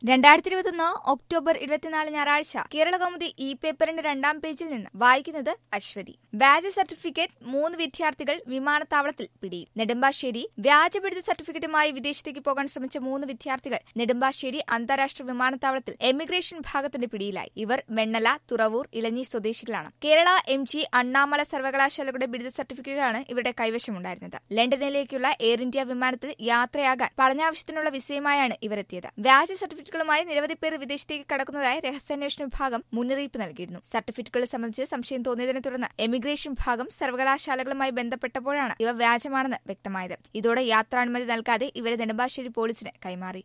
രണ്ടായിരത്തി ഇരുപത്തൊന്ന് ഒക്ടോബർ ഇരുപത്തിനാല് ഞായറാഴ്ച കേരള കൗമുദി ഇ പേപ്പറിന്റെ രണ്ടാം പേജിൽ നിന്ന് വായിക്കുന്നത് അശ്വതി വ്യാജ സർട്ടിഫിക്കറ്റ് മൂന്ന് വിദ്യാർത്ഥികൾ വിമാനത്താവളത്തിൽ പിടിയിൽ നെടുമ്പാശ്ശേരി വ്യാജപിടുത്ത സർട്ടിഫിക്കറ്റുമായി വിദേശത്തേക്ക് പോകാൻ ശ്രമിച്ച മൂന്ന് വിദ്യാർത്ഥികൾ നെടുമ്പാശ്ശേരി അന്താരാഷ്ട്ര വിമാനത്താവളത്തിൽ എമിഗ്രേഷൻ വിഭാഗത്തിന്റെ പിടിയിലായി ഇവർ വെണ്ണല തുറവൂർ ഇളഞ്ഞി സ്വദേശികളാണ് കേരള എം ജി അണ്ണാമല സർവകലാശാലയുടെ ബിരുദ സർട്ടിഫിക്കറ്റാണ് ഇവരുടെ കൈവശമുണ്ടായിരുന്നത് ലണ്ടനിലേക്കുള്ള എയർ ഇന്ത്യ വിമാനത്തിൽ യാത്രയാകാൻ പഠനാവശ്യത്തിനുള്ള വിസയുമായാണ് ഇവരെത്തിയത് വ്യാജ സർട്ടിഫിക്കറ്റുകളുമായി നിരവധി പേർ വിദേശത്തേക്ക് കടക്കുന്നതായി രഹസ്യാന്വേഷണ വിഭാഗം മുന്നറിയിപ്പ് നൽകിയിരുന്നു സർട്ടിഫിക്കറ്റുകൾ സംബന്ധിച്ച് സംശയം തോന്നിയതിനെ തുടർന്ന് എമിഗ്രേഷൻ വിഭാഗം സർവകലാശാലകളുമായി ബന്ധപ്പെട്ടപ്പോഴാണ് ഇവ വ്യാജമാണെന്ന് വ്യക്തമായത് ഇതോടെ യാത്രാനുമതി നൽകാതെ ഇവരെ നെടുമ്പാശ്ശേരി പോലീസിന് കൈമാറി